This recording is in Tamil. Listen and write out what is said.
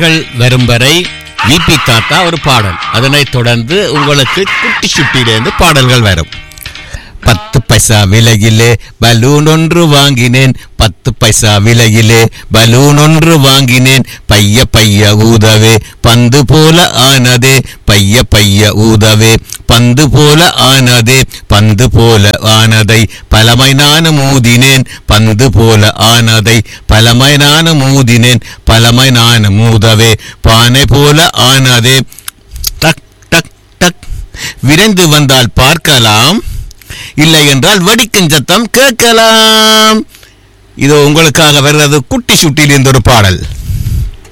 பாடல்கள் வரும் வரை விபி தாத்தா ஒரு பாடல் அதனைத் தொடர்ந்து உங்களுக்கு குட்டி சுட்டியிலிருந்து பாடல்கள் வரும் பத்து பைசா விலையிலே பலூன் ஒன்று வாங்கினேன் பத்து பைசா விலையிலே பலூன் ஒன்று வாங்கினேன் பைய பைய ஊதவே பந்து போல ஆனதே பைய பைய ஊதவே பந்து போல ஆனதே பந்து போல ஆனதை பலமை நானும் ஊதினேன் பந்து போல ஆனதை பலமை நானும் ஊதினேன் பலமை நானும் ஊதவே பானை போல ஆனதே டக் டக் டக் விரைந்து வந்தால் பார்க்கலாம் இல்லை என்றால் வெடிக்கும் சத்தம் கேட்கலாம் இது உங்களுக்காக வருவது குட்டி சுட்டியில் இருந்த ஒரு பாடல்